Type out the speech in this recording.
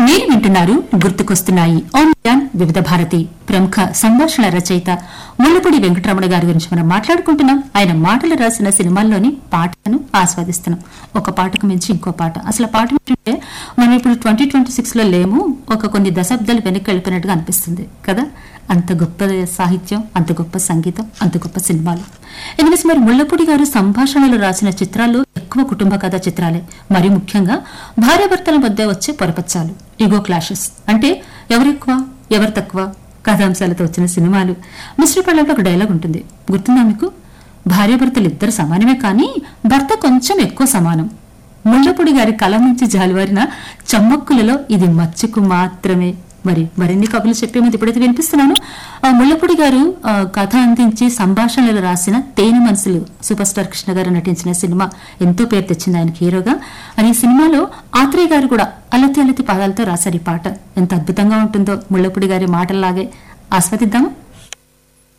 మీరు వింటున్నారు గుర్తుకొస్తున్నాయి ఆన్ వివిధ భారతి ప్రముఖ సంభాషణ రచయిత ముళ్ళపూడి వెంకటరమణ గారి గురించి మనం మాట్లాడుకుంటున్నాం ఆయన మాటలు రాసిన సినిమాల్లోని పాటలను ఆస్వాదిస్తున్నాం ఒక పాటకు మించి ఇంకో పాట అసలు ఆ పాట వింటుంటే మనం ఇప్పుడు ట్వంటీ ట్వంటీ సిక్స్ లో లేము ఒక కొన్ని దశాబ్దాలు వెనక్కి వెళ్ళిపోయినట్టుగా అనిపిస్తుంది కదా అంత గొప్ప సాహిత్యం అంత గొప్ప సంగీతం అంత గొప్ప సినిమాలు ఎందుకంటే మరి ముళ్ళపూడి గారు సంభాషణలు రాసిన చిత్రాలు ఎక్కువ కుటుంబ కథా చిత్రాలే మరి ముఖ్యంగా భార్యాభర్తల మధ్య వచ్చే పొరపచ్చాలు ఇగో క్లాషెస్ అంటే ఎవరెక్కువ ఎవరు తక్కువ కథాంశాలతో వచ్చిన సినిమాలు మిశ్ర పళ్ళలో ఒక డైలాగ్ ఉంటుంది గుర్తుందా మీకు భార్యాభర్తలు ఇద్దరు సమానమే కానీ భర్త కొంచెం ఎక్కువ సమానం ముళ్ళపూడి గారి కలం నుంచి జాలువారిన చమ్మక్కులలో ఇది మచ్చుకు మాత్రమే మరి మరిన్ని కబులు చెప్పే ముందు ఇప్పుడైతే వినిపిస్తున్నాను ఆ ముళ్ళపూడి గారు ఆ, కథ అందించి సంభాషణలు రాసిన తేనె మనసులు సూపర్ స్టార్ కృష్ణ గారు నటించిన సినిమా ఎంతో పేరు తెచ్చింది ఆయనకి హీరోగా అని ఈ సినిమాలో ఆత్రేయ గారు కూడా అలతి అలతి పదాలతో రాశారు ఈ పాట ఎంత అద్భుతంగా ఉంటుందో ముళ్ళపూడి గారి మాటల్లాగే ఆస్వాదిద్దామా